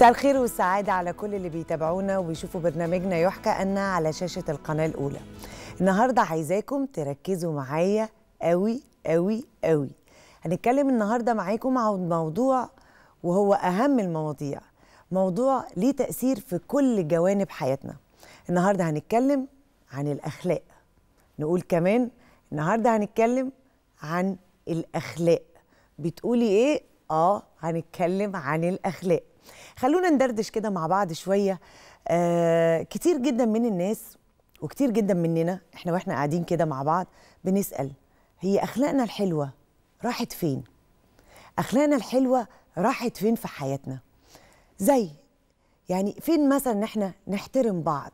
مساء الخير والسعادة على كل اللي بيتابعونا وبيشوفوا برنامجنا يحكى أن على شاشة القناة الأولى النهاردة عايزاكم تركزوا معايا قوي قوي قوي هنتكلم النهاردة معاكم عن موضوع وهو أهم المواضيع موضوع ليه تأثير في كل جوانب حياتنا النهاردة هنتكلم عن الأخلاق نقول كمان النهاردة هنتكلم عن الأخلاق بتقولي إيه؟ آه هنتكلم عن الأخلاق خلونا ندردش كده مع بعض شوية آه كتير جدا من الناس وكتير جدا مننا احنا واحنا قاعدين كده مع بعض بنسأل هي أخلاقنا الحلوة راحت فين؟ أخلاقنا الحلوة راحت فين في حياتنا؟ زي يعني فين مثلا ان احنا نحترم بعض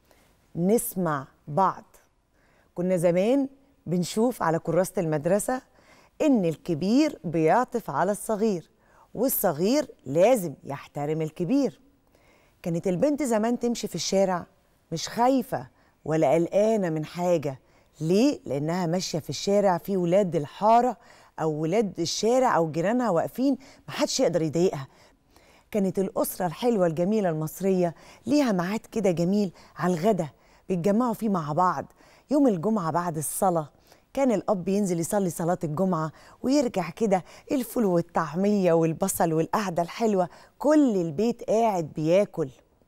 نسمع بعض كنا زمان بنشوف على كراسة المدرسة إن الكبير بيعطف على الصغير والصغير لازم يحترم الكبير كانت البنت زمان تمشي في الشارع مش خايفة ولا قلقانة من حاجة ليه؟ لأنها ماشية في الشارع في ولاد الحارة أو ولاد الشارع أو جيرانها واقفين محدش يقدر يضايقها كانت الأسرة الحلوة الجميلة المصرية ليها ميعاد كده جميل على الغدا بيتجمعوا فيه مع بعض يوم الجمعة بعد الصلاة كان الأب ينزل يصلي صلاة الجمعة ويرجع كده الفول والطعمية والبصل والقعدة الحلوة كل البيت قاعد بياكل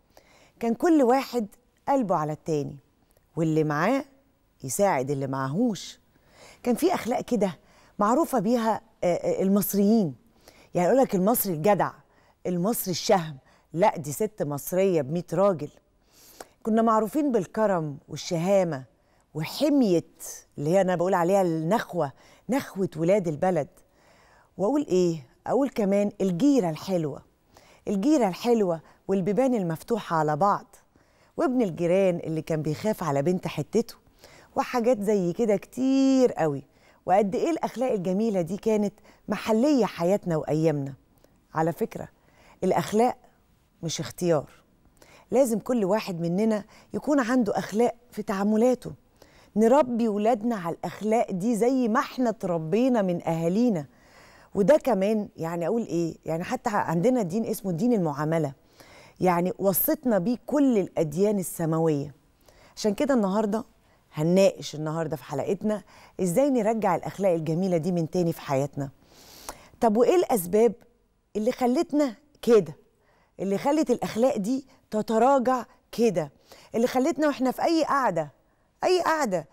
كان كل واحد قلبه على التاني واللي معاه يساعد اللي معهوش كان في أخلاق كده معروفة بيها المصريين يعني يقول لك المصري الجدع المصري الشهم لا دي ست مصرية بمية راجل كنا معروفين بالكرم والشهامة وحمية اللي هي أنا بقول عليها النخوة نخوة ولاد البلد وأقول إيه؟ أقول كمان الجيرة الحلوة الجيرة الحلوة والبيبان المفتوحة على بعض وابن الجيران اللي كان بيخاف على بنت حتته وحاجات زي كده كتير قوي وقد إيه الأخلاق الجميلة دي كانت محلية حياتنا وأيامنا على فكرة الأخلاق مش اختيار لازم كل واحد مننا يكون عنده أخلاق في تعاملاته نربي ولادنا على الأخلاق دي زي ما احنا تربينا من أهالينا وده كمان يعني أقول إيه يعني حتى عندنا دين اسمه دين المعاملة يعني وصتنا بيه كل الأديان السماوية عشان كده النهاردة هنناقش النهاردة في حلقتنا إزاي نرجع الأخلاق الجميلة دي من تاني في حياتنا طب وإيه الأسباب اللي خلتنا كده اللي خلت الأخلاق دي تتراجع كده اللي خلتنا واحنا في أي قعدة اي قعده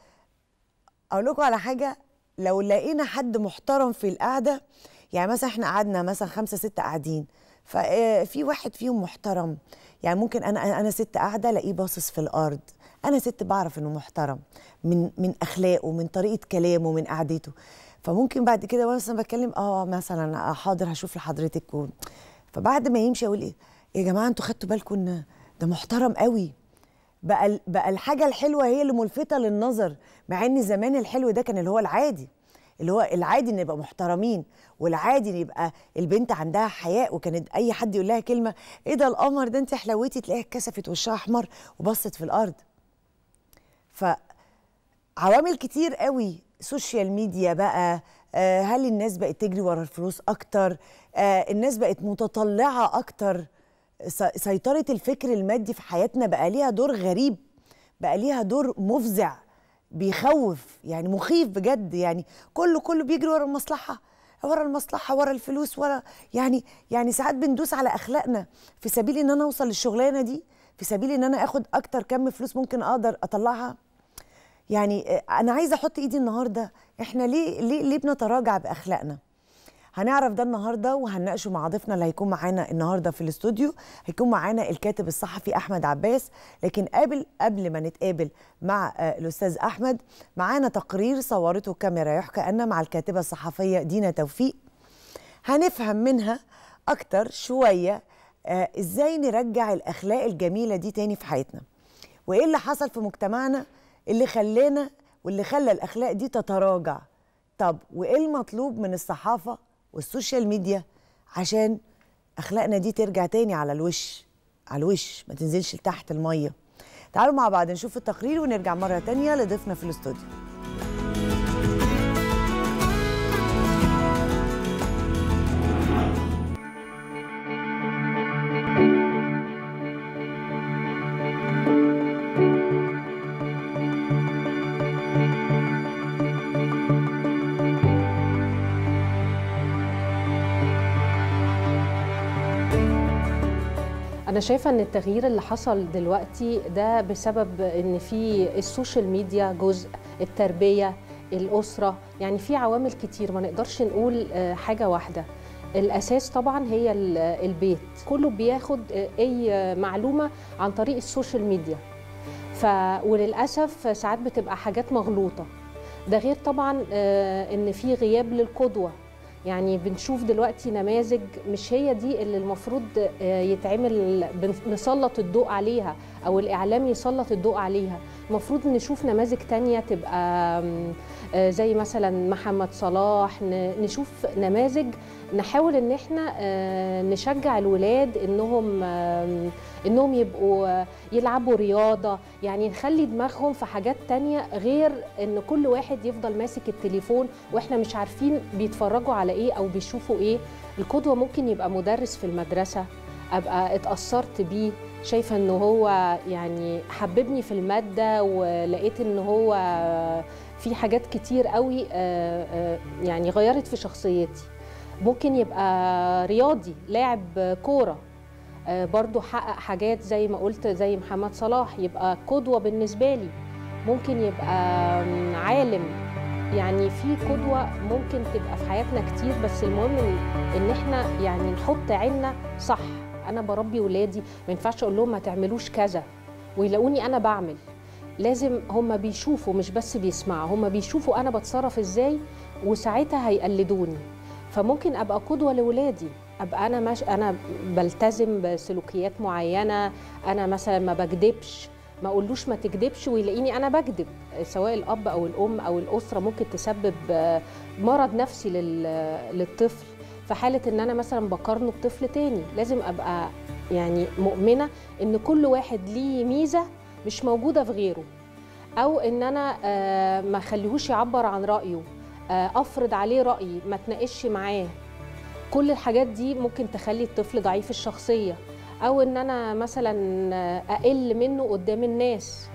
اقول لكم على حاجه لو لقينا حد محترم في القعده يعني مثلا احنا قعدنا مثلا خمسه سته قاعدين ففي واحد فيهم محترم يعني ممكن انا انا ست قاعده الاقيه باصص في الارض انا ست بعرف انه محترم من من اخلاقه من طريقه كلامه من قعدته فممكن بعد كده وانا مثلا بتكلم اه مثلا حاضر هشوف لحضرتك و... فبعد ما يمشي اقول ايه يا جماعه انتوا خدتوا بالكم ده محترم قوي بقى بقى الحاجه الحلوه هي اللي ملفته للنظر مع ان زمان الحلو ده كان اللي هو العادي اللي هو العادي ان نبقى محترمين والعادي ان يبقى البنت عندها حياء وكانت اي حد يقول لها كلمه ايه ده القمر ده انت حلوتي تلاقيها اتكسفت وشها احمر وبصت في الارض فعوامل كتير قوي سوشيال ميديا بقى آه هل الناس بقت تجري ورا الفلوس اكتر آه الناس بقت متطلعه اكتر سيطرة الفكر المادي في حياتنا بقى ليها دور غريب بقى ليها دور مفزع بيخوف يعني مخيف بجد يعني كله كله بيجري ورا المصلحة ورا المصلحة ورا الفلوس ورا يعني يعني ساعات بندوس على أخلاقنا في سبيل إن أنا أوصل للشغلانة دي في سبيل إن أنا آخد أكتر كم فلوس ممكن أقدر أطلعها يعني أنا عايزة أحط إيدي النهاردة إحنا ليه ليه ليه بنتراجع بأخلاقنا؟ هنعرف ده النهارده وهنناقشه مع ضيفنا اللي هيكون معانا النهارده في الاستوديو هيكون معانا الكاتب الصحفي احمد عباس لكن قبل قبل ما نتقابل مع الاستاذ احمد معانا تقرير صورته كاميرا يحكى ان مع الكاتبه الصحفيه دينا توفيق هنفهم منها اكتر شويه ازاي نرجع الاخلاق الجميله دي تاني في حياتنا وايه اللي حصل في مجتمعنا اللي خلانا واللي خلى الاخلاق دي تتراجع طب وايه المطلوب من الصحافه والسوشيال ميديا عشان اخلاقنا دي ترجع تاني على الوش على الوش ما تنزلش لتحت الميه تعالوا مع بعض نشوف التقرير ونرجع مره تانية لضيفنا في الاستوديو انا شايفه ان التغيير اللي حصل دلوقتي ده بسبب ان في السوشيال ميديا جزء التربيه الاسره يعني في عوامل كتير ما نقدرش نقول آه، حاجه واحده الاساس طبعا هي ال- البيت كله بياخد آه، اي معلومه عن طريق السوشيال ميديا ف وللاسف ساعات بتبقى حاجات مغلوطه ده غير طبعا آه، ان في غياب للقدوه يعني بنشوف دلوقتي نماذج مش هي دي اللي المفروض آه، يتعمل بن- نسلط الضوء عليها او الاعلام يسلط الضوء عليها المفروض نشوف نماذج تانية تبقى آم، آه، زي مثلا محمد صلاح ن- نشوف نماذج نحاول ان احنا آه، نشجع الولاد انهم آم، انهم يبقوا آه، يلعبوا رياضه يعني نخلي دماغهم في حاجات تانية غير ان كل واحد يفضل ماسك التليفون واحنا مش عارفين بيتفرجوا على ايه او بيشوفوا ايه القدوه ممكن يبقى مدرس في المدرسه ابقى اتاثرت بيه شايفه ان هو يعني حببني في الماده ولقيت ان هو في حاجات كتير قوي آه، آه، يعني غيرت في شخصيتي ممكن يبقى رياضي لاعب كوره آه، برضو حقق حاجات زي ما قلت زي محمد صلاح يبقى قدوة بالنسبة لي ممكن يبقى آم، عالم يعني في قدوة ممكن تبقى في حياتنا كتير بس المهم ان إن احنا يعني نحط عيننا صح انا بربي ولادي ما ينفعش اقول لهم ما تعملوش كذا ويلاقوني انا بعمل لازم هم بيشوفوا مش بس بيسمعوا هم بيشوفوا انا بتصرف ازاي وساعتها هيقلدوني فممكن ابقى قدوه لاولادي ابقى انا مش انا بلتزم بسلوكيات معينه انا مثلا ما بكدبش ما اقولوش ما تكدبش ويلاقيني انا بكذب سواء الاب او الام او الاسره ممكن تسبب آه، مرض نفسي لل- للطفل في حاله ان انا مثلا بقارنه بطفل تاني لازم ابقى يعني مؤمنه ان كل واحد ليه ميزه مش موجوده في غيره او ان انا آه، ما اخليهوش يعبر عن رايه آه، افرض عليه رايي ما اتناقش معاه كل الحاجات دي ممكن تخلي الطفل ضعيف الشخصيه او ان انا مثلا آه، اقل منه قدام الناس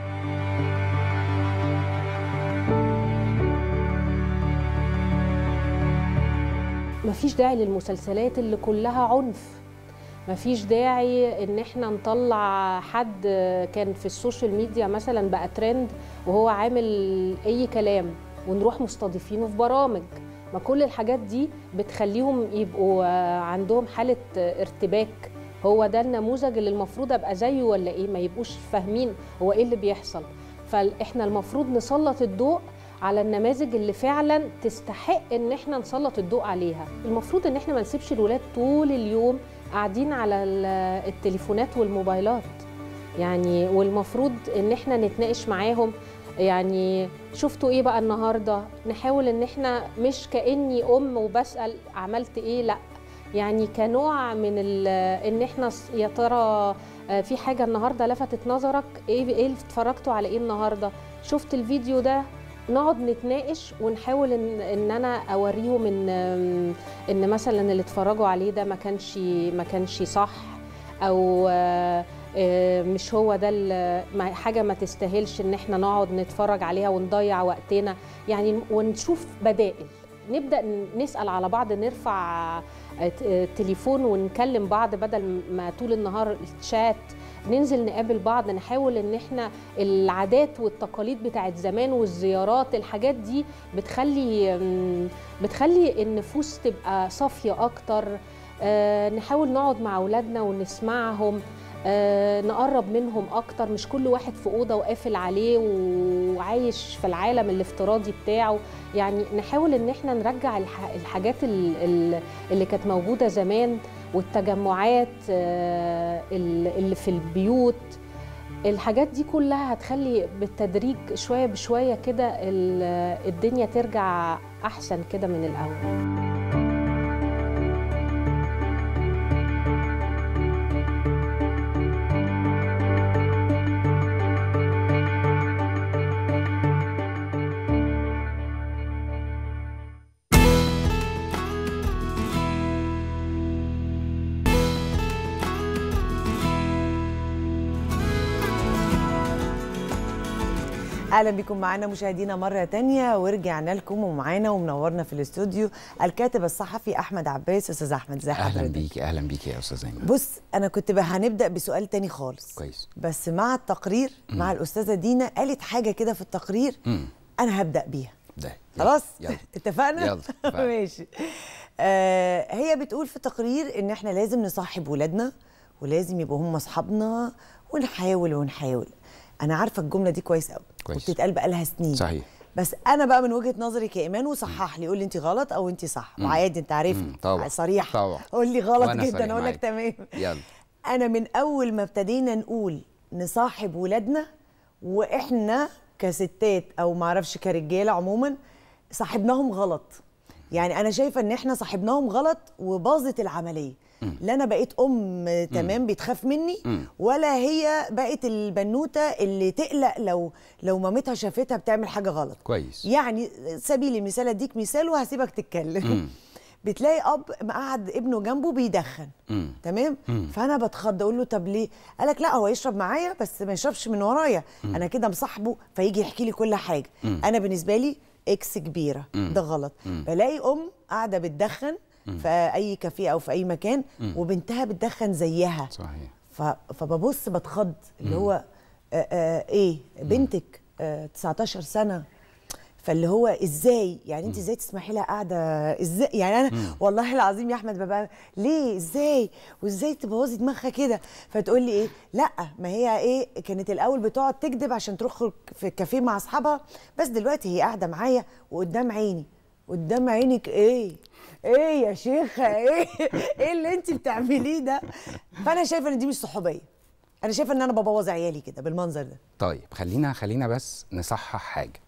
مفيش داعي للمسلسلات اللي كلها عنف مفيش داعي ان احنا نطلع حد كان في السوشيال ميديا مثلا بقى ترند وهو عامل اي كلام ونروح مستضيفينه في برامج ما كل الحاجات دي بتخليهم يبقوا آه، عندهم حالة آه، ارتباك هو ده النموذج اللي المفروض ابقى زيه ولا ايه ما يبقوش فاهمين هو ايه اللي بيحصل فاحنا المفروض نسلط الضوء على النماذج اللي فعلا تستحق ان احنا نسلط الضوء عليها المفروض ان احنا ما نسيبش الولاد طول اليوم قاعدين على ال- التليفونات والموبايلات يعني والمفروض ان احنا نتناقش معاهم يعني شفتوا ايه بقى النهارده نحاول ان احنا مش كاني ام وبسال عملت ايه لا يعني كنوع من ال- ان احنا س- يا ترى آه، في حاجه النهارده لفتت نظرك ايه ايه اللي اتفرجتوا على ايه النهارده شفت الفيديو ده نقعد نتناقش ونحاول ان ان انا اوريهم ان ان مثلا اللي اتفرجوا عليه ده ما كانش ما كانش صح او آه، آه، مش هو ده ال- ما- حاجه ما تستاهلش ان احنا نقعد نتفرج عليها ونضيع وقتنا يعني ونشوف بدائل نبدا نسال على بعض نرفع آه، ت- آه، تليفون ونكلم بعض بدل ما طول النهار الشات ننزل نقابل بعض نحاول ان احنا العادات والتقاليد بتاعت زمان والزيارات الحاجات دي بتخلي مم، بتخلي النفوس تبقى صافيه اكتر آه، نحاول نقعد مع اولادنا ونسمعهم آه، نقرب منهم اكتر مش كل واحد في اوضه وقافل عليه وعايش في العالم الافتراضي بتاعه يعني نحاول ان احنا نرجع الح- الحاجات ال- ال- اللي كانت موجوده زمان والتجمعات آه، ال- اللي في البيوت الحاجات دي كلها هتخلي بالتدريج شويه بشويه كده ال- الدنيا ترجع احسن كده من الاول اهلا بكم معانا مشاهدينا مره تانية ورجعنا لكم ومعانا ومنورنا في الاستوديو الكاتب الصحفي احمد عباس استاذ احمد ازي اهلا حضرتك بيكي اهلا بيكي يا استاذ ايمن بص انا كنت بقى هنبدا بسؤال تاني خالص كويس بس مع التقرير مع الاستاذه دينا قالت حاجه كده في التقرير مم. انا هبدا بيها ده يلا، خلاص يلا اتفقنا يلا، اتفقنا. ماشي آه هي بتقول في التقرير ان احنا لازم نصاحب ولادنا ولازم يبقوا هم اصحابنا ونحاول ونحاول انا عارفه الجمله دي كويس قوي كويس. وبتتقال بقالها سنين صحيح بس انا بقى من وجهه نظري كايمان وصحح لي قول لي انت غلط او انت صح وعادي انت عارفني مم، طبعا، صريح طبعا. قول لي غلط وأنا جدا صريح اقول لك معاك. تمام يلا انا من اول ما ابتدينا نقول نصاحب ولادنا واحنا كستات او معرفش كرجاله عموما صاحبناهم غلط يعني انا شايفه ان احنا صاحبناهم غلط وباظت العمليه لا انا بقيت ام تمام بتخاف مني ولا هي بقت البنوته اللي تقلق لو لو مامتها شافتها بتعمل حاجه غلط كويس يعني سبيل المثال اديك مثال وهسيبك تتكلم بتلاقي اب مقعد ابنه جنبه بيدخن مم. تمام فانا بتخض اقول له طب ليه قال لك لا هو يشرب معايا بس ما يشربش من ورايا انا كده مصاحبه فيجي يحكي لي كل حاجه انا بالنسبه لي اكس كبيره ده غلط بلاقي ام قاعده بتدخن في اي كافيه او في اي مكان وبنتها بتدخن زيها صحيح ف... فببص بتخض اللي هو آآ آآ ايه بنتك آه 19 سنه فاللي هو ازاي يعني انت ازاي تسمحي لها قاعده ازاي يعني انا والله العظيم يا احمد ببقى ليه ازاي وازاي تبوظي دماغها كده فتقول لي ايه لا ما هي ايه كانت الاول بتقعد تكذب عشان تروح في الكافيه مع اصحابها بس دلوقتي هي قاعده معايا وقدام عيني قدام عينك ايه ايه يا شيخه ايه ايه اللي انت بتعمليه ده فانا شايفه ان دي مش صحوبيه انا شايفه ان انا ببوظ عيالي كده بالمنظر ده طيب خلينا خلينا بس نصحح حاجه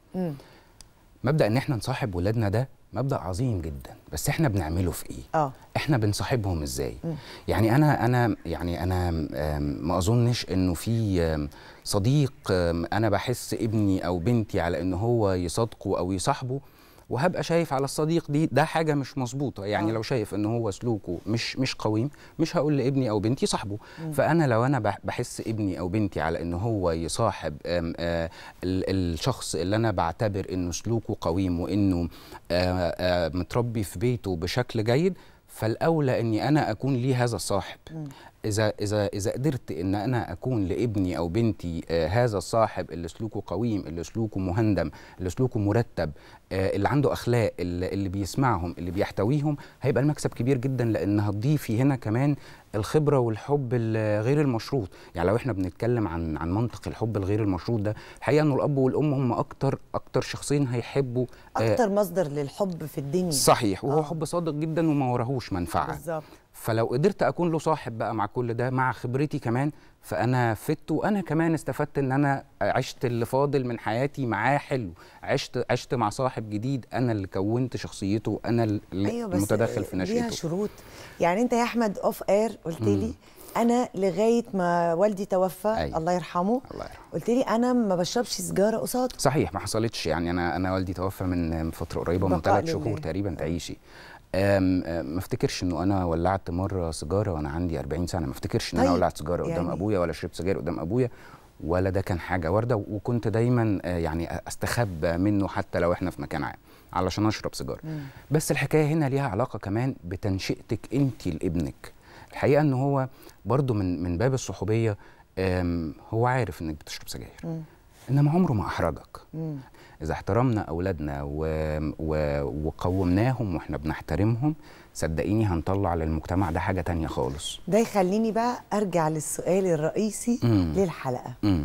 مبدا ان احنا نصاحب ولادنا ده مبدا عظيم جدا بس احنا بنعمله في ايه اه احنا بنصاحبهم ازاي يعني انا انا يعني انا آم، ما اظنش انه في آم، صديق آم، انا بحس ابني او بنتي على ان هو يصادقه او يصاحبه وهبقى شايف على الصديق دي ده حاجه مش مظبوطه يعني آه. لو شايف ان هو سلوكه مش مش قويم مش هقول لابني او بنتي صاحبه فانا لو انا بح- بحس ابني او بنتي على ان هو يصاحب آم، آه، ال- الشخص اللي انا بعتبر انه سلوكه قويم وانه آه، آه، متربي في بيته بشكل جيد فالاولى اني انا اكون لي هذا الصاحب اذا اذا اذا قدرت ان انا اكون لابني او بنتي آه هذا الصاحب اللي سلوكه قويم اللي سلوكه مهندم اللي سلوكه مرتب آه اللي عنده اخلاق اللي, اللي بيسمعهم اللي بيحتويهم هيبقى المكسب كبير جدا لان هتضيفي هنا كمان الخبره والحب الغير المشروط يعني لو احنا بنتكلم عن عن منطق الحب الغير المشروط ده الحقيقه انه الاب والام هم اكتر اكتر شخصين هيحبوا آه اكتر مصدر للحب في الدنيا صحيح وهو آه. حب صادق جدا وما وراهوش منفعه بالظبط فلو قدرت اكون له صاحب بقى مع كل ده مع خبرتي كمان فانا فدت وانا كمان استفدت ان انا عشت اللي فاضل من حياتي معاه حلو عشت عشت مع صاحب جديد انا اللي كونت شخصيته انا اللي ايوه بس المتدخل في ليها نشأته شروط يعني انت يا احمد اوف اير قلت لي انا لغايه ما والدي توفى أيوة. الله يرحمه الله يرحمه قلت لي انا ما بشربش سيجاره قصاده صحيح ما حصلتش يعني انا انا والدي توفى من من فتره قريبه من بقاء ثلاث لله. شهور تقريبا تعيشي أم أم، ما افتكرش انه انا ولعت مره سيجاره وانا عندي 40 سنه ما افتكرش ان انا طيب، ولعت سيجاره قدام يعني- ابويا ولا شربت سجاير قدام ابويا ولا ده كان حاجه وارده وكنت دايما آه، يعني استخبى منه حتى لو احنا في مكان عام علشان اشرب سيجاره بس الحكايه هنا ليها علاقه كمان بتنشئتك انت لابنك الحقيقه ان هو برضو من من باب الصحوبيه آم، هو عارف انك بتشرب سجاير انما عمره ما احرجك اذا احترمنا اولادنا و... و... وقومناهم واحنا بنحترمهم صدقيني هنطلع للمجتمع ده حاجه تانية خالص ده يخليني بقى ارجع للسؤال الرئيسي مم. للحلقه امم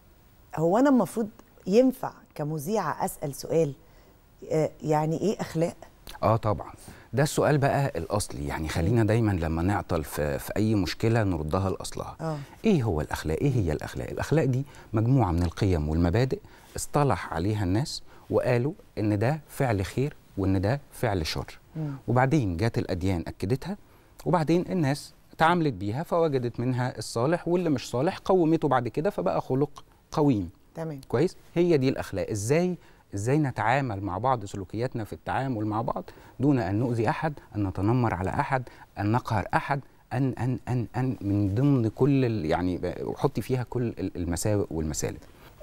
هو انا المفروض ينفع كمذيعه اسال سؤال آه، يعني ايه اخلاق اه طبعا ده السؤال بقى الاصلي يعني خلينا دايما لما نعطل في, في اي مشكله نردها لاصلها آه. ايه هو الاخلاق ايه هي الاخلاق الاخلاق دي مجموعه من القيم والمبادئ اصطلح عليها الناس وقالوا ان ده فعل خير وان ده فعل شر وبعدين جات الاديان اكدتها وبعدين الناس تعاملت بيها فوجدت منها الصالح واللي مش صالح قومته بعد كده فبقى خلق قويم تمام كويس هي دي الاخلاق ازاي ازاي نتعامل مع بعض سلوكياتنا في التعامل مع بعض دون ان نؤذي احد ان نتنمر على احد ان نقهر احد ان ان ان ان من ضمن كل ال- يعني ب- وحطي فيها كل ال- المساوئ والمسالب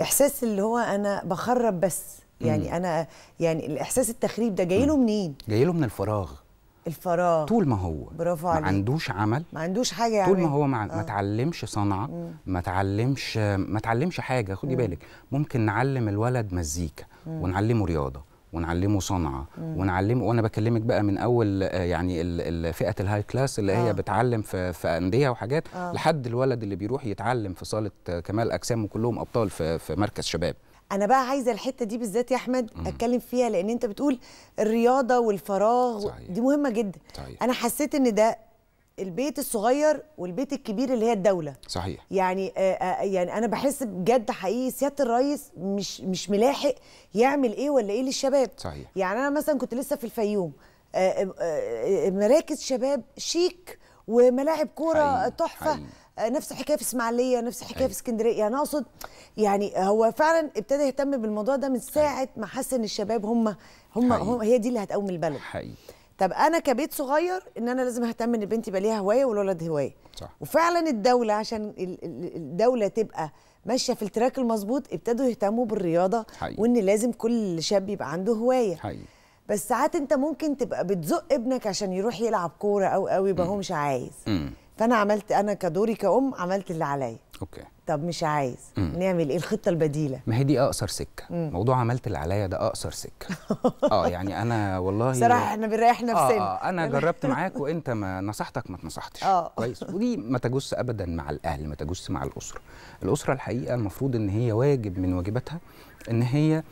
احساس اللي هو انا بخرب بس يعني انا يعني الاحساس التخريب ده جاي له منين جاي له من الفراغ الفراغ طول ما هو برافو ما عليك. عندوش عمل ما عندوش حاجه طول ما يعملها. هو مع... ما اتعلمش صنعه ما اتعلمش ما اتعلمش حاجه خدي بالك ممكن نعلم الولد مزيكا ونعلمه رياضه ونعلمه صنعه ونعلمه وانا بكلمك بقى من اول آه، يعني ال- ال- فئه الهاي كلاس اللي آه. هي بتعلم في في انديه وحاجات آه. لحد الولد اللي بيروح يتعلم في صاله آه، كمال اجسام وكلهم ابطال في في مركز شباب انا بقى عايزه الحته دي بالذات يا احمد اتكلم فيها لان انت بتقول الرياضه والفراغ صحيح. دي مهمه جدا صحيح. انا حسيت ان ده البيت الصغير والبيت الكبير اللي هي الدوله صحيح يعني آه آه يعني انا بحس بجد حقيقي سياده الرئيس مش مش ملاحق يعمل ايه ولا ايه للشباب صحيح. يعني انا مثلا كنت لسه في الفيوم آه آه آه مراكز شباب شيك وملاعب كوره حقيقي، تحفه حقيقي. آه، نفس الحكايه في اسماعيليه نفس الحكايه أيوة. في اسكندريه يعني اقصد يعني هو فعلا ابتدى يهتم بالموضوع ده من ساعه ما حس ان الشباب هم هم, حقيقي. هم هي دي اللي هتقوم البلد حقيقي طب انا كبيت صغير ان انا لازم اهتم ان بنتي يبقى ليها هوايه والولد هوايه صح. وفعلا الدوله عشان ال- ال- الدوله تبقى ماشيه في التراك المظبوط ابتدوا يهتموا بالرياضه حقيقي. وان لازم كل شاب يبقى عنده هوايه حقيقي بس ساعات انت ممكن تبقى بتزق ابنك عشان يروح يلعب كوره او او يبقى هو مش عايز امم فانا عملت انا كدوري كأم عملت اللي عليا اوكي طب مش عايز نعمل ايه الخطه البديله ما هي دي اقصر سكه موضوع عملت اللي عليا ده اقصر سكه اه يعني انا والله بصراحه احنا بنريح نفسنا آه, اه انا جربت معاك وانت ما نصحتك ما اتنصحتش آه. كويس ودي ما تجس ابدا مع الاهل ما تجس مع الاسره الاسره الحقيقه المفروض ان هي واجب من واجباتها ان هي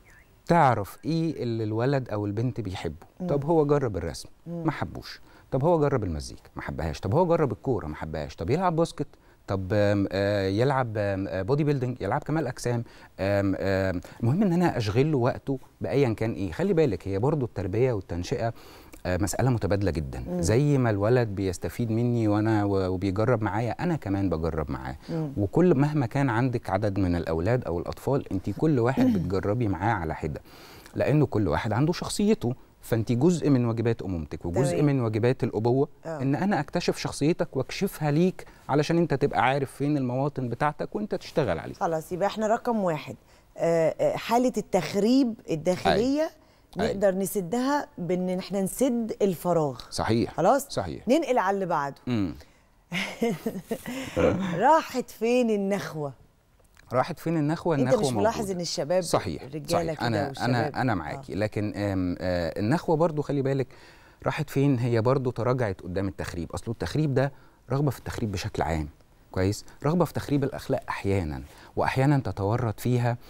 تعرف ايه اللي الولد او البنت بيحبه طب هو جرب الرسم ما حبوش طب هو جرب المزيكا ما حبهاش طب هو جرب الكوره ما حبهاش طب يلعب باسكت طب آم، آه، يلعب آم، آه، بودي بيلدينج يلعب كمال اجسام آم، آم، المهم ان انا اشغل له وقته بايا كان ايه خلي بالك هي برضو التربيه والتنشئه آه، مسألة متبادلة جدا زي ما الولد بيستفيد مني وانا و- وبيجرب معايا انا كمان بجرب معاه وكل مهما كان عندك عدد من الاولاد او الاطفال انت كل واحد بتجربي معاه على حدة لانه كل واحد عنده شخصيته فانت جزء من واجبات امومتك وجزء تمام. من واجبات الابوه آه. ان انا اكتشف شخصيتك واكشفها ليك علشان انت تبقى عارف فين المواطن بتاعتك وانت تشتغل عليه خلاص يبقى احنا رقم واحد آه، آه، حالة التخريب الداخلية أي. نقدر نسدها بان احنا نسد الفراغ صحيح خلاص صحيح ننقل على اللي بعده امم راحت فين النخوة راحت فين النخوه انت النخوه مش ملاحظ موجودة. ان الشباب صحيح الرجاله صحيح كده انا والشباب انا انا معاكي لكن آم، آه النخوه برضو خلي بالك راحت فين هي برضو تراجعت قدام التخريب اصله التخريب ده رغبه في التخريب بشكل عام كويس رغبه في تخريب الاخلاق احيانا واحيانا تتورط فيها آم،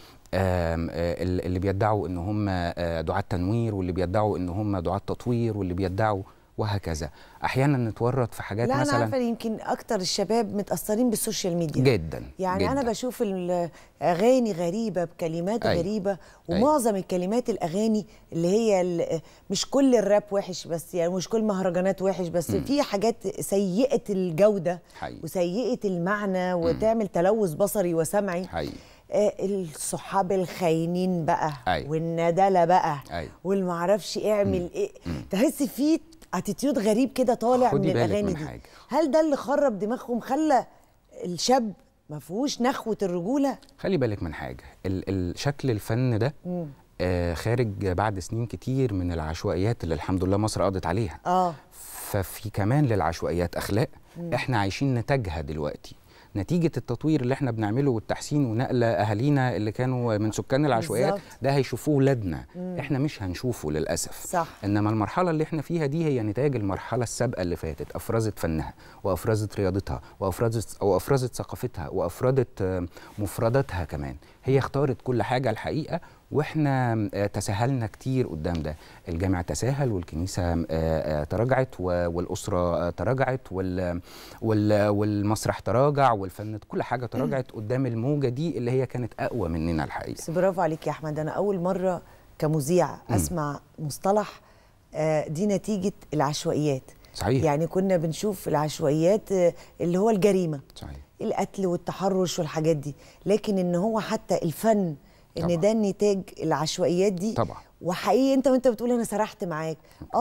آه، ال- اللي بيدعوا ان هم آه، دعاة تنوير واللي بيدعوا ان هم دعاة تطوير واللي بيدعوا وهكذا احيانا نتورط في حاجات لا انا مثلا عارفه يمكن اكتر الشباب متاثرين بالسوشيال ميديا جدا يعني جدا. انا بشوف الاغاني غريبه بكلمات أيوة. غريبه أيوة. ومعظم الكلمات الاغاني اللي هي ال- مش كل الراب وحش بس يعني مش كل مهرجانات وحش بس في حاجات سيئه الجوده حقيقي. وسيئه المعنى وتعمل تلوث بصري وسمعي حقيقي آه، الصحاب الخاينين بقى أيوة. والندلة بقى أيوة. والمعرفش اعمل ايه تحس في اتيتيود غريب كده طالع خدي من بالك الاغاني من دي حاجة. هل ده اللي خرب دماغهم خلى الشاب ما فيهوش نخوه الرجوله خلي بالك من حاجه ال- ال- شكل الفن ده آه خارج بعد سنين كتير من العشوائيات اللي الحمد لله مصر قضت عليها اه ففي كمان للعشوائيات اخلاق احنا عايشين نتاجها دلوقتي نتيجة التطوير اللي احنا بنعمله والتحسين ونقل أهالينا اللي كانوا من سكان العشوائيات بالظبط. ده هيشوفوه ولادنا احنا مش هنشوفه للأسف صح. إنما المرحلة اللي احنا فيها دي هي نتاج المرحلة السابقة اللي فاتت أفرزت فنها وأفرزت رياضتها وأفرزت أو أفرزت ثقافتها وأفرزت آه، مفرداتها كمان هي اختارت كل حاجة الحقيقة واحنا آه، تساهلنا كتير قدام ده الجامع تساهل والكنيسه آه، آه، تراجعت و- والاسره آه، تراجعت وال وال والمسرح تراجع والفن كل حاجه تراجعت قدام الموجه دي اللي هي كانت اقوى مننا الحقيقه بس برافو عليك يا احمد انا اول مره كمذيع اسمع مصطلح آه، دي نتيجه العشوائيات صحيح يعني كنا بنشوف العشوائيات آه، اللي هو الجريمه صحيح القتل والتحرش والحاجات دي لكن ان هو حتى الفن ان طبعا. ده نتاج العشوائيات دي طبعا. وحقيقي انت وانت بتقول انا سرحت معاك اه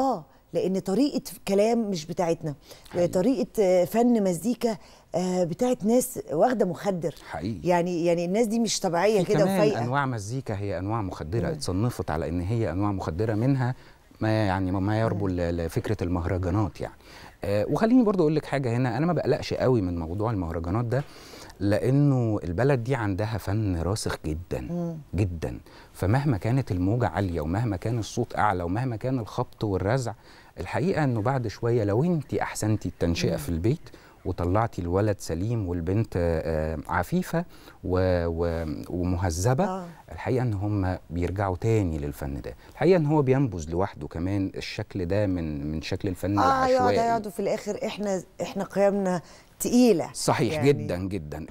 لان طريقه كلام مش بتاعتنا حقيقي. طريقه آه، فن مزيكا آه، بتاعت ناس واخده مخدر حقيقي يعني يعني الناس دي مش طبيعيه في كده كمان وفايقه انواع مزيكا هي انواع مخدره اتصنفت على ان هي انواع مخدره منها ما يعني ما يربو ل- لفكره المهرجانات يعني آه وخليني برضو اقول لك حاجه هنا انا ما بقلقش قوي من موضوع المهرجانات ده لانه البلد دي عندها فن راسخ جدا جدا فمهما كانت الموجه عاليه ومهما كان الصوت اعلى ومهما كان الخبط والرزع الحقيقه انه بعد شويه لو انت احسنتي التنشئه في البيت وطلعتي الولد سليم والبنت آه، آه، عفيفه و- و- ومهذبه آه. الحقيقه ان هم بيرجعوا تاني للفن ده الحقيقه ان هو بينبذ لوحده كمان الشكل ده من من شكل الفن اه يقعد العشوائي يقعدوا في الاخر احنا احنا قيمنا تقيله صحيح يعني يعني جدا جدا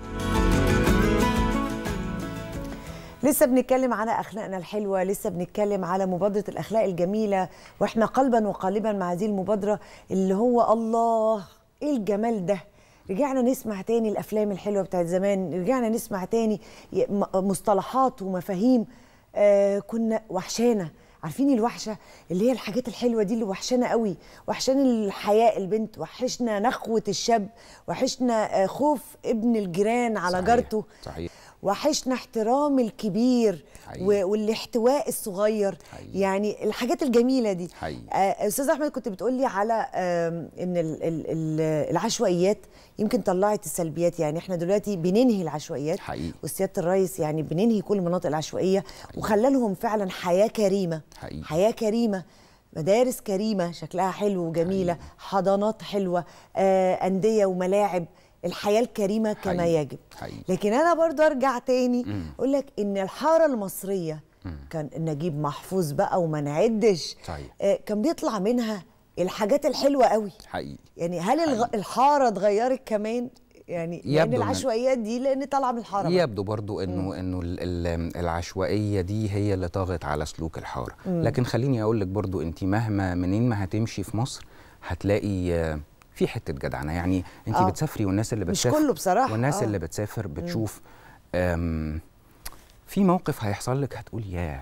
لسه بنتكلم على اخلاقنا الحلوه لسه بنتكلم على مبادره الاخلاق الجميله واحنا قلبا وقالبا مع هذه المبادره اللي هو الله ايه الجمال ده رجعنا نسمع تاني الافلام الحلوه بتاعت زمان رجعنا نسمع تاني ي- م- مصطلحات ومفاهيم آه كنا وحشانا عارفين الوحشه اللي هي الحاجات الحلوه دي اللي وحشانا قوي وحشانا الحياء البنت وحشنا نخوه الشاب وحشنا آه خوف ابن الجيران على صحيح، جارته صحيح وحشنا احترام الكبير حقيقي. و- والاحتواء الصغير حقيقي. يعني الحاجات الجميله دي حقيقي. آه، استاذ احمد كنت بتقولي على آم، ان ال- ال- ال- العشوائيات يمكن طلعت السلبيات يعني احنا دلوقتي بننهي العشوائيات حقيقي. وسياده الرئيس يعني بننهي كل المناطق العشوائيه وخلى لهم فعلا حياه كريمه حقيقي. حياه كريمه مدارس كريمه شكلها حلو وجميله حضانات حلوه آه، انديه وملاعب الحياه الكريمه كما حقيقي. يجب حقيقي. لكن انا برضو ارجع تاني اقول لك ان الحاره المصريه كان نجيب محفوظ بقى وما نعدش صحيح. آه، كان بيطلع منها الحاجات الحلوه قوي حقيقي يعني هل الغ... الحاره اتغيرت كمان يعني لان يبدو إن- العشوائيات دي لان طالعه من الحاره بقى. يبدو برضو انه انه ال- ال- العشوائيه دي هي اللي طاغت على سلوك الحاره لكن خليني اقول لك برضو انت مهما منين ما هتمشي في مصر هتلاقي آه، في حته جدعنه يعني انت آه. بتسافري والناس اللي مش بتسافر كله بصراحة، والناس آه. اللي بتسافر بتشوف آم، في موقف هيحصل لك هتقول ياه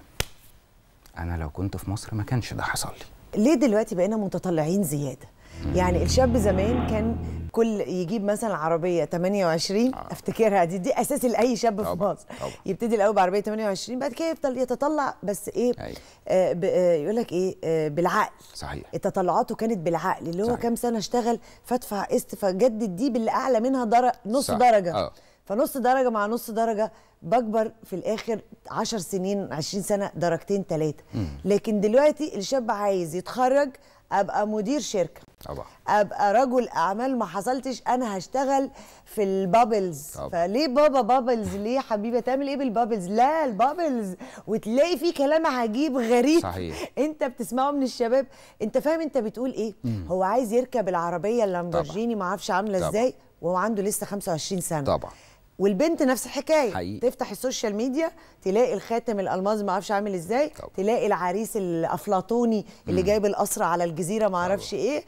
انا لو كنت في مصر ما كانش ده حصل لي ليه دلوقتي بقينا متطلعين زياده يعني الشاب زمان كان كل يجيب مثلا عربيه 28 آه. افتكرها دي دي اساس لاي شاب في طبعاً، مصر طبعاً. يبتدي الاول بعربيه 28 بعد كده يفضل يتطلع بس ايه أيوة. آه ب- آه يقول لك ايه آه بالعقل صحيح تطلعاته كانت بالعقل اللي هو صحيح. كام سنه اشتغل فادفع قسط فجدد دي باللي اعلى منها در... نص صح. درجه آه. فنص درجه مع نص درجه بكبر في الاخر 10 سنين 20 سنه درجتين ثلاثه لكن دلوقتي الشاب عايز يتخرج ابقى مدير شركه طبعا ابقى رجل اعمال ما حصلتش انا هشتغل في البابلز طبعا. فليه بابا بابلز ليه يا حبيبه تعمل ايه بالبابلز لا البابلز وتلاقي فيه كلام عجيب غريب صحيح. انت بتسمعه من الشباب انت فاهم انت بتقول ايه هو عايز يركب العربيه اللامبورجيني ما اعرفش عامله طبعا. ازاي وهو عنده لسه 25 سنه طبعا والبنت نفس الحكايه حقيقي. تفتح السوشيال ميديا تلاقي الخاتم الالماظ ما اعرفش عامل ازاي طبعا. تلاقي العريس الافلاطوني اللي جايب القصر على الجزيره ما اعرفش ايه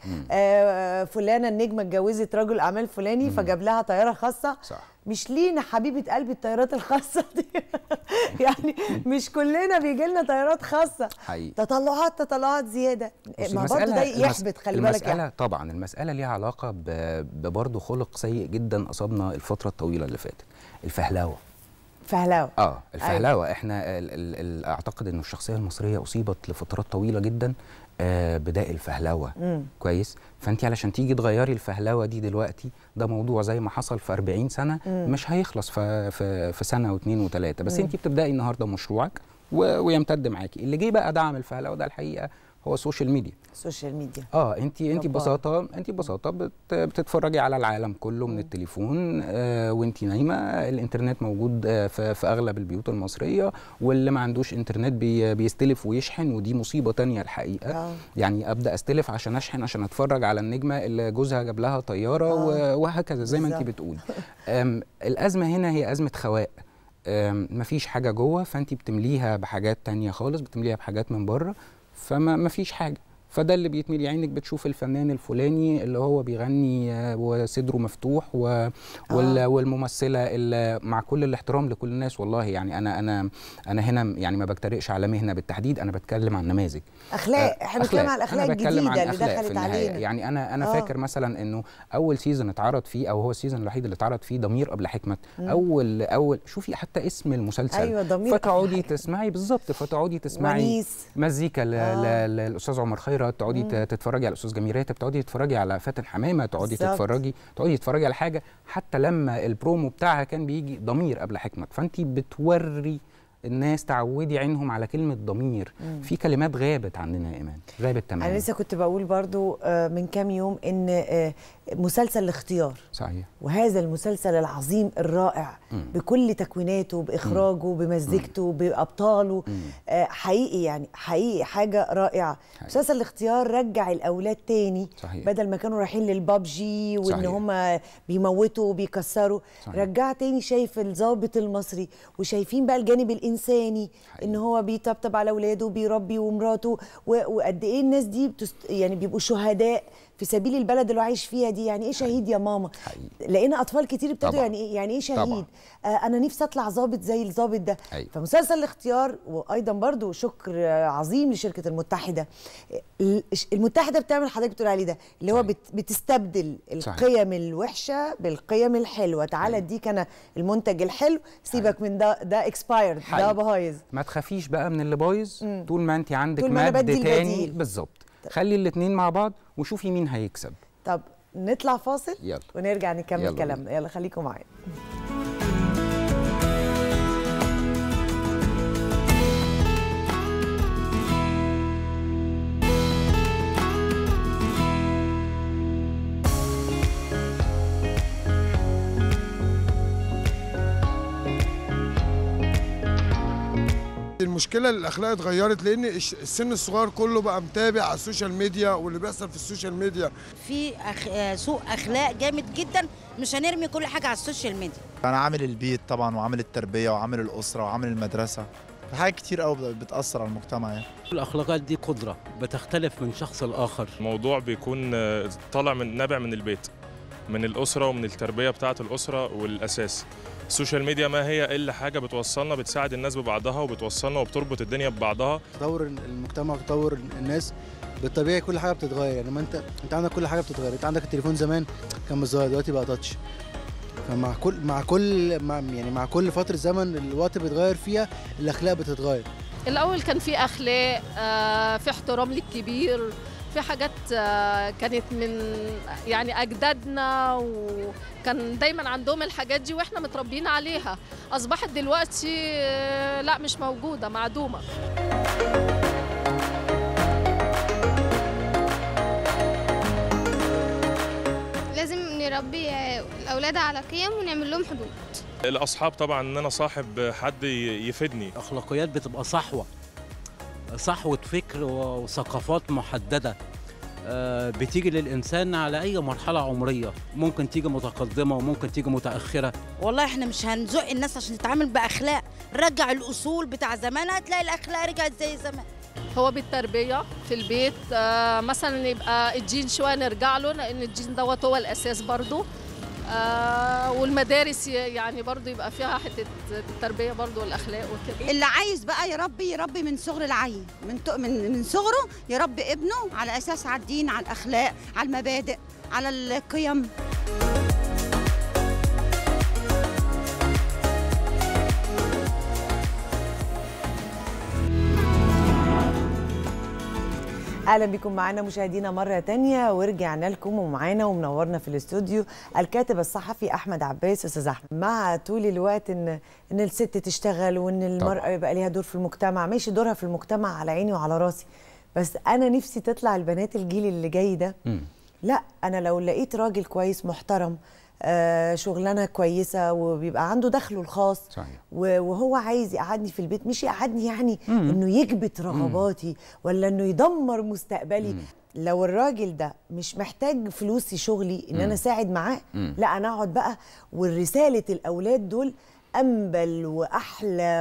آه فلانه النجمه اتجوزت رجل اعمال فلاني فجاب لها طياره خاصه صح. مش لينا حبيبه قلبي الطيارات الخاصه دي يعني مش كلنا بيجي لنا طيارات خاصه حقيقي. تطلعات تطلعات زياده بصي ما برضه ده المس- يحبط خلي بالك المسألة يعني. طبعا المسألة ليها علاقة ببرضه خلق سيء جدا أصابنا الفترة الطويلة اللي فاتت الفهلاوة فهلاوه اه الفهلاوة احنا ال ال ال اعتقد ان الشخصية المصرية اصيبت لفترات طويلة جدا آه بداء الفهلاوة كويس فانت علشان تيجي تغيري الفهلاوة دي دلوقتي ده موضوع زي ما حصل في 40 سنة مش هيخلص في في, في سنة واثنين وثلاثة بس انت بتبداي النهارده مشروعك و- ويمتد معاكي اللي جه بقى دعم الفهلاوة ده الحقيقة هو السوشيال ميديا السوشيال ميديا اه انت انت جبار. ببساطه انت ببساطه بت بتتفرجي على العالم كله من التليفون آه وانت نايمه الانترنت موجود آه في, في اغلب البيوت المصريه واللي ما عندوش انترنت بي بيستلف ويشحن ودي مصيبه تانية الحقيقه آه. يعني ابدا استلف عشان اشحن عشان اتفرج على النجمه اللي جوزها جاب لها طياره آه. و- وهكذا زي ما انت بالظبط. بتقولي آم، الازمه هنا هي ازمه خواء آم، مفيش حاجه جوه فانت بتمليها بحاجات تانية خالص بتمليها بحاجات من بره فما مفيش حاجه فده اللي بيتملي عينك بتشوف الفنان الفلاني اللي هو بيغني آه، وصدره مفتوح و... وال... آه. والممثله اللي مع كل الاحترام لكل الناس والله يعني انا انا انا هنا يعني ما بجترئش على مهنه بالتحديد انا بتكلم عن نماذج اخلاق احنا بنتكلم على الاخلاق أنا بتكلم الجديده عن اللي أخلاق في دخلت النهاية. علينا يعني انا انا آه. فاكر مثلا انه اول سيزون اتعرض فيه او هو السيزون الوحيد اللي اتعرض فيه ضمير قبل حكمه اول اول شوفي حتى اسم المسلسل أيوة، ضمير قبل فتقعدي حكمة. تسمعي بالظبط فتقعدي تسمعي ونيس مزيكا ل- آه. ل- للاستاذ عمر خيرت تقعدي ت- تتفرجي على الاستاذ جميل راتب تقعدي تتفرجي على فاتن حمامه تقعدي بالظبط. تتفرجي تقعدي تتفرجي على حاجه حتى لما البرومو بتاعها كان بيجي ضمير قبل حكمه فانت بتوري الناس تعودي عينهم على كلمه ضمير في كلمات غابت عننا يا ايمان غابت تماما انا لسه كنت بقول برضو آه، من كام يوم ان آه، مسلسل الاختيار صحيح وهذا المسلسل العظيم الرائع بكل تكويناته باخراجه بمزيكته بابطاله آه، حقيقي يعني حقيقي حاجه رائعه حقيقي. مسلسل الاختيار رجع الاولاد تاني صحيح. بدل ما كانوا رايحين للبابجي وان صحيح. هم بيموتوا وبيكسروا صحيح. رجع تاني شايف الضابط المصري وشايفين بقى الجانب الانساني حقيقي. ان هو بيطبطب على اولاده وبيربي ومراته و- وقد ايه الناس دي بتست... يعني بيبقوا شهداء في سبيل البلد اللي هو عايش فيها دي يعني ايه شهيد يا ماما حقيقي. لقينا اطفال كتير ابتدوا طبعاً. يعني ايه يعني ايه شهيد طبعاً. آه انا نفسي اطلع ظابط زي الظابط ده أيوة. فمسلسل الاختيار وايضا برضو شكر آه، عظيم لشركه المتحده ال- المتحده بتعمل حضرتك بتقول عليه ده اللي هو صحيح. بت بتستبدل صحيح. القيم الوحشه بالقيم الحلوه تعالى اديك انا المنتج الحلو سيبك من ده ده اكسبايرد ده حقيقي. بايظ ما تخافيش بقى من اللي بايظ طول ما انت عندك طول ما أنا مد بدي تاني البديل. بالظبط خلي الاثنين مع بعض وشوفي مين هيكسب طب نطلع فاصل يلا. ونرجع نكمل يلا كلامنا يلا خليكم معايا المشكله الاخلاق اتغيرت لان الش- السن الصغير كله بقى متابع على السوشيال ميديا واللي بيحصل في السوشيال ميديا في أخ... آه، سوء اخلاق جامد جدا مش هنرمي كل حاجه على السوشيال ميديا انا عامل البيت طبعا وعامل التربيه وعامل الاسره وعامل المدرسه في حاجات كتير قوي بتاثر على المجتمع يعني الأخلاقات دي قدرة بتختلف من شخص لآخر الموضوع بيكون آه، طالع من نابع من البيت من الأسرة ومن التربية بتاعة الأسرة والأساس السوشيال ميديا ما هي إلا حاجة بتوصلنا بتساعد الناس ببعضها وبتوصلنا وبتربط الدنيا ببعضها تطور المجتمع وتطور الناس بالطبيعي كل حاجه بتتغير يعني ما انت انت عندك كل حاجه بتتغير انت عندك التليفون زمان كان بالظاهر دلوقتي بقى تاتش فمع كل مع كل مع يعني مع كل فتره زمن الوقت بيتغير فيها الاخلاق بتتغير الأول كان في أخلاق آه، في احترام للكبير في حاجات آه، كانت من يعني أجدادنا وكان دايما عندهم الحاجات دي وإحنا متربيين عليها أصبحت دلوقتي آه، لا مش موجودة معدومة لازم نربي الأولاد على قيم ونعمل لهم حدود الأصحاب طبعا إن أنا صاحب حد ي- يفيدني الأخلاقيات بتبقى صحوة صحوة فكر وثقافات محددة آه، بتيجي للإنسان على أي مرحلة عمرية ممكن تيجي متقدمة وممكن تيجي متأخرة والله احنا مش هنزق الناس عشان تتعامل باخلاق رجع الاصول بتاع زمان هتلاقي الاخلاق رجعت زي زمان هو بالتربية في البيت آه، مثلا يبقى الجين شوية نرجع له لأن الجين دوت هو الأساس برضو آه، والمدارس ي- يعني برضو يبقى فيها حتة التربية برضو والأخلاق وكده اللي عايز بقى يربي يربي من صغر العين من ت- من من صغره يربي ابنه على اساس على الدين على الاخلاق على المبادئ على القيم اهلا بكم معانا مشاهدينا مره تانية ورجعنا لكم ومعانا ومنورنا في الاستوديو الكاتب الصحفي احمد عباس استاذ احمد مع طول الوقت ان ان الست تشتغل وان المراه يبقى ليها دور في المجتمع ماشي دورها في المجتمع على عيني وعلى راسي بس انا نفسي تطلع البنات الجيل اللي جاي ده مم. لا انا لو لقيت راجل كويس محترم آه شغلانه كويسه وبيبقى عنده دخله الخاص صحيح و- وهو عايز يقعدني في البيت مش يقعدني يعني انه يكبت رغباتي ولا انه يدمر مستقبلي لو الراجل ده مش محتاج فلوسي شغلي ان انا اساعد معاه لا انا اقعد بقى ورساله الاولاد دول انبل واحلى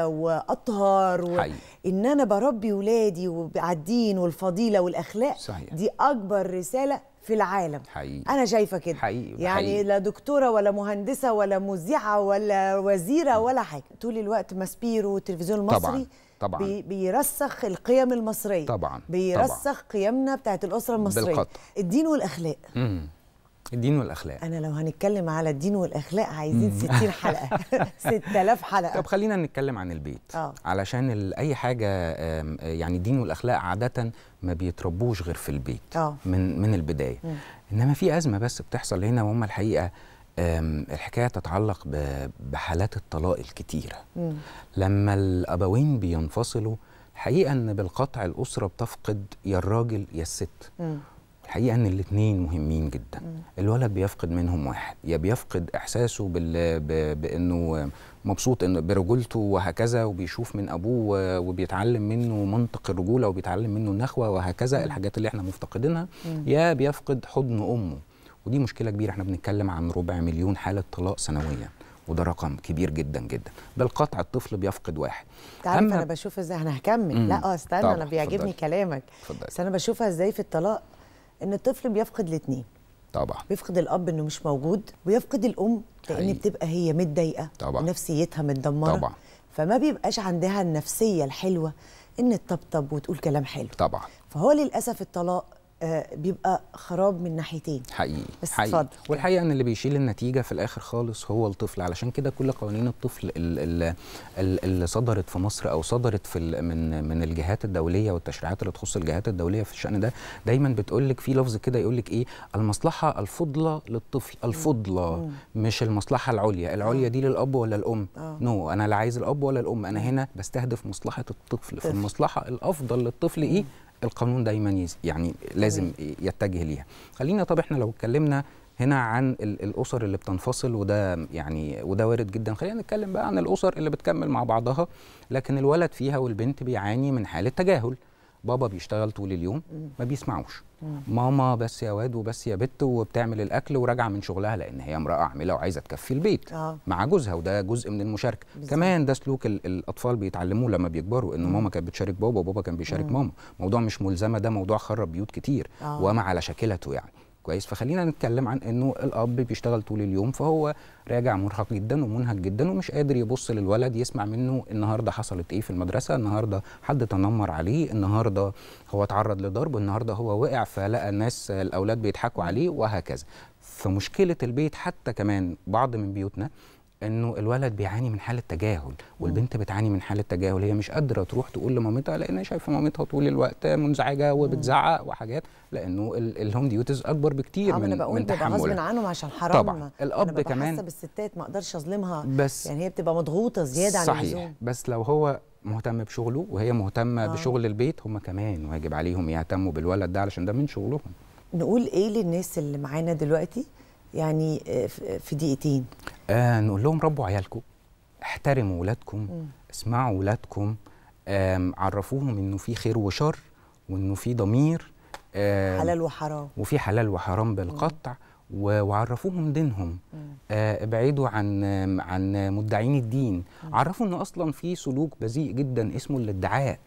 واطهر و... حقيقي. ان انا بربي ولادي وعلى الدين والفضيله والاخلاق صحيح. دي اكبر رساله في العالم حقيقي انا شايفه كده حقيقي يعني حقيقي. لا دكتوره ولا مهندسه ولا مذيعه ولا وزيره ولا حاجه طول الوقت ماسبيرو والتلفزيون المصري طبعاً، طبعاً. بي بيرسخ القيم المصريه طبعا بيرسخ قيمنا بتاعت الاسره المصريه بالقطع. الدين والاخلاق مم. الدين والاخلاق انا لو هنتكلم على الدين والاخلاق عايزين مم. 60 حلقه 6000 حلقه طب خلينا نتكلم عن البيت اه علشان ال- اي حاجه آم، يعني الدين والاخلاق عاده ما بيتربوش غير في البيت اه من من البدايه مم. انما في ازمه بس بتحصل هنا وهم الحقيقه آم، الحكايه تتعلق ب- بحالات الطلاق الكتيره مم. لما الابوين بينفصلوا الحقيقه ان بالقطع الاسره بتفقد يا الراجل يا الست مم. الحقيقه ان الاثنين مهمين جدا الولد بيفقد منهم واحد يا بيفقد احساسه بال... ب... بانه مبسوط انه برجولته وهكذا وبيشوف من ابوه وبيتعلم منه منطق الرجوله وبيتعلم منه النخوه وهكذا الحاجات اللي احنا مفتقدينها مم. يا بيفقد حضن امه ودي مشكله كبيره احنا بنتكلم عن ربع مليون حاله طلاق سنويا وده رقم كبير جدا جدا بالقطع الطفل بيفقد واحد تعرف أما- انا بشوف ازاي انا هكمل مم. لا اه استنى طبعاً، انا بيعجبني اتفضلي. كلامك اتفضلي. بس انا بشوفها ازاي في الطلاق ان الطفل بيفقد الاثنين طبعا بيفقد الاب انه مش موجود ويفقد الام لان حقيقي. بتبقى هي متضايقه طبعاً. ونفسيتها متدمره طبعا فما بيبقاش عندها النفسيه الحلوه ان تطبطب وتقول كلام حلو طبعا فهو للاسف الطلاق آه بيبقى خراب من ناحيتين حقيقي بس حقيقي اتفضل. والحقيقه ان اللي بيشيل النتيجه في الاخر خالص هو الطفل علشان كده كل قوانين الطفل ال- ال- ال- اللي صدرت في مصر او صدرت في ال- من من الجهات الدوليه والتشريعات اللي تخص الجهات الدوليه في الشان ده دايما بتقول لك في لفظ كده يقول لك ايه المصلحه الفضلى للطفل الفضلى مش المصلحه العليا العليا دي للاب ولا الام آه. نو انا لا عايز الاب ولا الام انا هنا بستهدف مصلحه الطفل طفل. فالمصلحه الافضل للطفل ايه القانون دايما يز- يعني لازم يتجه ليها خلينا طب احنا لو اتكلمنا هنا عن ال- الاسر اللي بتنفصل وده يعني وده وارد جدا خلينا نتكلم بقى عن الاسر اللي بتكمل مع بعضها لكن الولد فيها والبنت بيعاني من حاله تجاهل بابا بيشتغل طول اليوم ما بيسمعوش ماما بس يا واد وبس يا بت وبتعمل الاكل وراجعه من شغلها لان هي امراه عامله وعايزه تكفي البيت اه مع جوزها وده جزء من المشاركه بالظبط. كمان ده سلوك ال- الاطفال بيتعلموه لما بيكبروا ان ماما كانت بتشارك بابا وبابا كان بيشارك ماما موضوع مش ملزمه ده موضوع خرب بيوت كتير آه. وما على شاكلته يعني كويس فخلينا نتكلم عن انه الاب بيشتغل طول اليوم فهو راجع مرهق جدا ومنهك جدا ومش قادر يبص للولد يسمع منه النهارده حصلت ايه في المدرسه النهارده حد تنمر عليه النهارده هو اتعرض لضرب النهارده هو وقع فلقى الناس الاولاد بيضحكوا عليه وهكذا فمشكله البيت حتى كمان بعض من بيوتنا انه الولد بيعاني من حاله تجاهل والبنت بتعاني من حاله تجاهل هي مش قادره تروح تقول لمامتها لان هي شايفه مامتها طول الوقت منزعجه وبتزعق وحاجات لانه ال- الهوم ديوتيز اكبر بكتير اه ما انا من بقول من بيبقى غصب تحملها عنهم عشان حرام طبعاً. ما- الأب أنا ببقى كمان- حاسه بالستات ما اقدرش اظلمها بس يعني هي بتبقى مضغوطه زياده عن صحيح اللزوم بس لو هو مهتم بشغله وهي مهتمه آه. آه. بشغل البيت هم كمان واجب عليهم يهتموا بالولد ده علشان ده من شغلهم نقول ايه للناس اللي معانا دلوقتي يعني آه، في في دقيقتين آه نقول لهم ربوا عيالكم احترموا ولادكم اسمعوا ولادكم آم، عرفوهم انه في خير وشر وانه في ضمير آم، حلال وحرام وفي حلال وحرام بالقطع و- وعرفوهم دينهم آه ابعدوا عن آم، عن مدعين الدين عرفوا ان اصلا في سلوك بذيء جدا اسمه الادعاء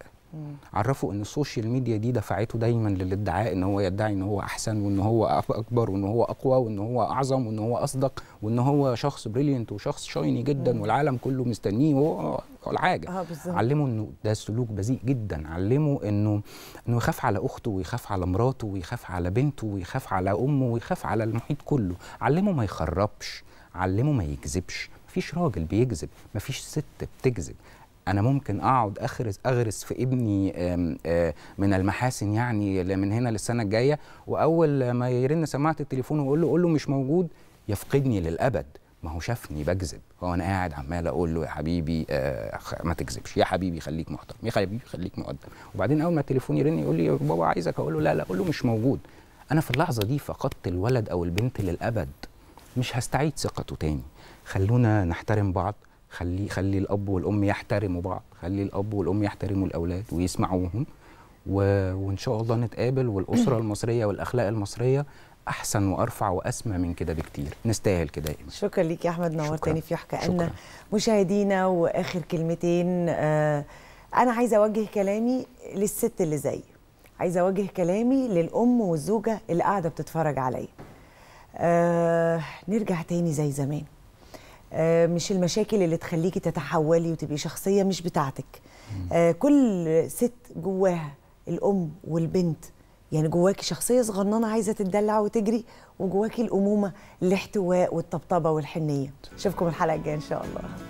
عرفوا ان السوشيال ميديا دي دفعته دايما للادعاء ان هو يدعي ان هو احسن وان هو أك- اكبر وان هو اقوى وان هو اعظم وان هو اصدق وان هو شخص بريليانت وشخص شايني جدا والعالم كله مستنيه وهو ولا حاجه اه بالظبط علموا انه ده سلوك بذيء جدا علموا انه انه يخاف على اخته ويخاف على مراته ويخاف على بنته ويخاف على امه ويخاف على المحيط كله علموا ما يخربش علموا ما يكذبش مفيش راجل بيكذب مفيش ست بتكذب انا ممكن اقعد اغرس اغرس في ابني آم، آه، من المحاسن يعني ل- من هنا للسنه الجايه واول ما يرن سماعه التليفون واقول له قول له مش موجود يفقدني للابد ما هو شافني بكذب هو انا قاعد عمال اقول له يا حبيبي آه خ- ما تكذبش يا حبيبي خليك محترم يا حبيبي خليك مقدم وبعدين اول ما التليفون يرن يقول لي يا بابا عايزك اقول له لا لا اقول له مش موجود انا في اللحظه دي فقدت الولد او البنت للابد مش هستعيد ثقته تاني خلونا نحترم بعض خلي خلي الاب والام يحترموا بعض خلي الاب والام يحترموا الاولاد ويسمعوهم و... وان شاء الله نتقابل والاسره المصريه والاخلاق المصريه احسن وارفع واسمى من كده بكتير نستاهل كده يا إيمان. شكرا ليك يا احمد نورتني في يحكى شكراً. ان مشاهدينا واخر كلمتين آه انا عايزه اوجه كلامي للست اللي زيي عايزه اوجه كلامي للام والزوجه اللي قاعده بتتفرج عليا آه نرجع تاني زي زمان آه مش المشاكل اللي تخليكي تتحولي وتبقي شخصيه مش بتاعتك آه كل ست جواها الام والبنت يعني جواكي شخصيه صغننه عايزه تتدلع وتجري وجواكي الامومه الاحتواء والطبطبه والحنيه اشوفكم الحلقه الجايه ان شاء الله